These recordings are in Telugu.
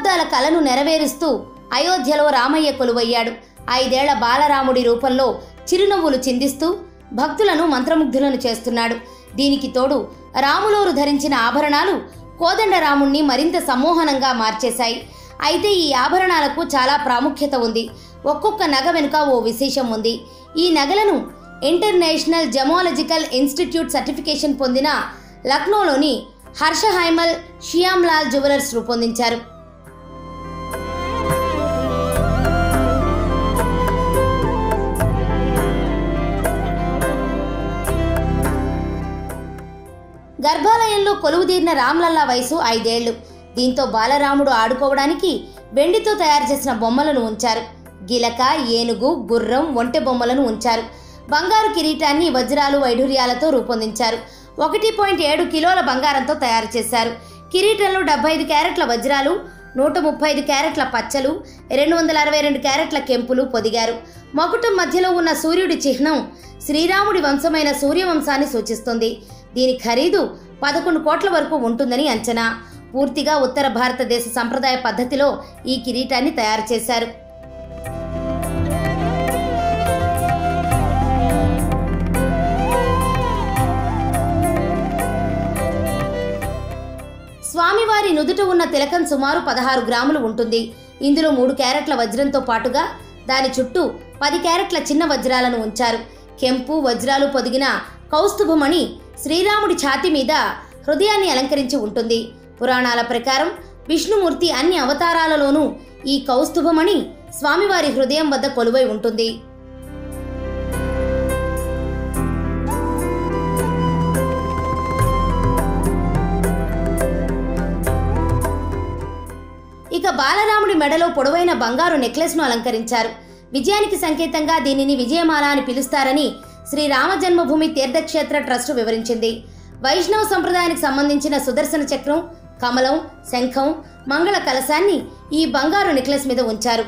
దశాబ్దాల కలను నెరవేరుస్తూ అయోధ్యలో రామయ్య కొలువయ్యాడు ఐదేళ్ల బాలరాముడి రూపంలో చిరునవ్వులు చిందిస్తూ భక్తులను మంత్రముగ్ధులను చేస్తున్నాడు దీనికి తోడు రాములోరు ధరించిన ఆభరణాలు కోదండరాముణ్ణి మరింత సమ్మోహనంగా మార్చేశాయి అయితే ఈ ఆభరణాలకు చాలా ప్రాముఖ్యత ఉంది ఒక్కొక్క నగ వెనుక ఓ విశేషం ఉంది ఈ నగలను ఇంటర్నేషనల్ జమాలజికల్ ఇన్స్టిట్యూట్ సర్టిఫికేషన్ పొందిన లక్నోలోని హర్ష హైమల్ షియామ్లాల్ జ్యువెలర్స్ రూపొందించారు గర్భాలయంలో కొలువుదీరిన రామ్లల్లా వయసు ఐదేళ్లు దీంతో బాలరాముడు ఆడుకోవడానికి వెండితో తయారు చేసిన బొమ్మలను ఉంచారు గిలక ఏనుగు గుర్రం ఒంటె బొమ్మలను ఉంచారు బంగారు కిరీటాన్ని వజ్రాలు వైఢూర్యాలతో రూపొందించారు ఒకటి పాయింట్ ఏడు కిలోల బంగారంతో తయారు చేశారు కిరీటంలో డెబ్బై ఐదు క్యారెట్ల వజ్రాలు నూట ముప్పై ఐదు క్యారెట్ల పచ్చలు రెండు వందల అరవై రెండు క్యారెట్ల కెంపులు పొదిగారు మకుటం మధ్యలో ఉన్న సూర్యుడి చిహ్నం శ్రీరాముడి వంశమైన సూర్యవంశాన్ని సూచిస్తుంది దీని ఖరీదు పదకొండు కోట్ల వరకు ఉంటుందని అంచనా పూర్తిగా ఉత్తర భారతదేశ సంప్రదాయ పద్ధతిలో ఈ కిరీటాన్ని తయారు చేశారు స్వామివారి నుదుట ఉన్న తిలకం సుమారు పదహారు గ్రాములు ఉంటుంది ఇందులో మూడు క్యారెట్ల వజ్రంతో పాటుగా దాని చుట్టూ పది క్యారెట్ల చిన్న వజ్రాలను ఉంచారు కెంపు వజ్రాలు పొదిగిన కౌస్తుభమణి శ్రీరాముడి ఛాతి మీద హృదయాన్ని అలంకరించి ఉంటుంది పురాణాల ప్రకారం విష్ణుమూర్తి అన్ని అవతారాలలోనూ ఈ కౌస్తుభమణి స్వామివారి హృదయం వద్ద కొలువై ఉంటుంది ఇక బాలరాముడి మెడలో పొడవైన బంగారు నెక్లెస్ను అలంకరించారు విజయానికి సంకేతంగా దీనిని విజయమాల అని పిలుస్తారని శ్రీ రామ జన్మభూమి తీర్థక్షేత్ర ట్రస్ట్ వివరించింది వైష్ణవ సంప్రదాయానికి సంబంధించిన సుదర్శన చక్రం కమలం శంఖం మంగళ కలశాన్ని ఈ బంగారు నెక్లెస్ మీద ఉంచారు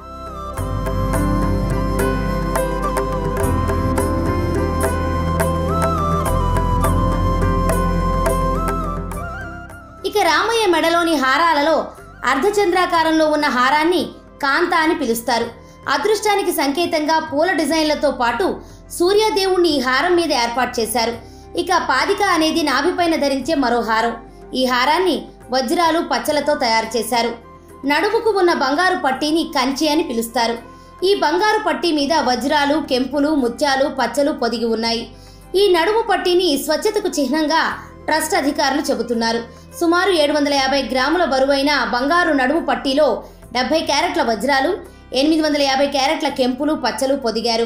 ఇక రామయ్య మెడలోని హారాలలో అర్ధచంద్రాకారంలో ఉన్న హారాన్ని కాంత అని పిలుస్తారు అదృష్టానికి సంకేతంగా పూల డిజైన్లతో పాటు సూర్యదేవుణ్ణి ఈ హారం మీద ఏర్పాటు చేశారు ఇక పాదిక అనేది నాభిపైన ధరించే మరో హారం ఈ హారాన్ని వజ్రాలు పచ్చలతో తయారు చేశారు నడుముకు ఉన్న బంగారు పట్టీని కంచి అని పిలుస్తారు ఈ బంగారు పట్టీ మీద వజ్రాలు కెంపులు ముత్యాలు పచ్చలు పొదిగి ఉన్నాయి ఈ నడుము పట్టీని స్వచ్ఛతకు చిహ్నంగా ట్రస్ట్ అధికారులు చెబుతున్నారు సుమారు ఏడు వందల యాభై గ్రాముల బరువైన బంగారు నడుము పట్టీలో డెబ్బై క్యారెట్ల వజ్రాలు ఎనిమిది వందల యాభై క్యారెట్ల కెంపులు పచ్చలు పొదిగారు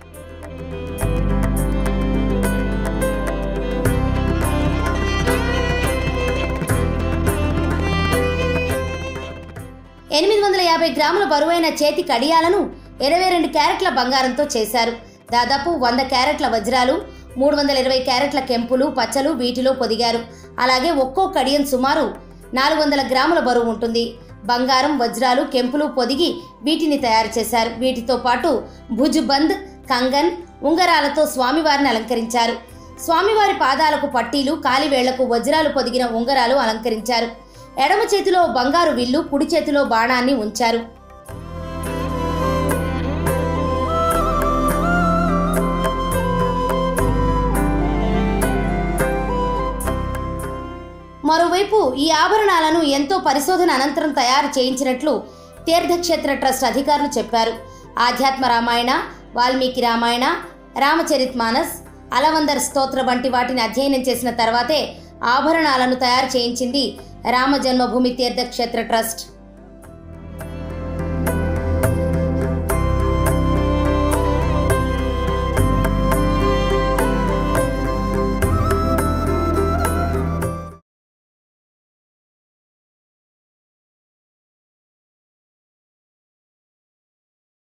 ఎనిమిది వందల యాభై గ్రాముల బరువైన చేతి కడియాలను ఇరవై రెండు క్యారెట్ల బంగారంతో చేశారు దాదాపు వంద క్యారెట్ల వజ్రాలు మూడు వందల ఇరవై క్యారెట్ల కెంపులు పచ్చలు వీటిలో పొదిగారు అలాగే ఒక్కో కడియం సుమారు నాలుగు వందల గ్రాముల బరువు ఉంటుంది బంగారం వజ్రాలు కెంపులు పొదిగి వీటిని తయారు చేశారు వీటితో పాటు భుజ్బంద్ కంగన్ ఉంగరాలతో స్వామివారిని అలంకరించారు స్వామివారి పాదాలకు పట్టీలు కాలివేళ్లకు వజ్రాలు పొదిగిన ఉంగరాలు అలంకరించారు ఎడమ చేతిలో బంగారు విల్లు కుడి చేతిలో బాణాన్ని ఉంచారు మరోవైపు ఈ ఆభరణాలను ఎంతో పరిశోధన అనంతరం తయారు చేయించినట్లు తీర్థక్షేత్ర ట్రస్ట్ అధికారులు చెప్పారు ఆధ్యాత్మ రామాయణ వాల్మీకి రామాయణ రామచరిత్మానస్ అలవందర్ స్తోత్ర వంటి వాటిని అధ్యయనం చేసిన తర్వాతే ఆభరణాలను తయారు చేయించింది రామ జన్మభూమి తీర్థక్షేత్ర ట్రస్ట్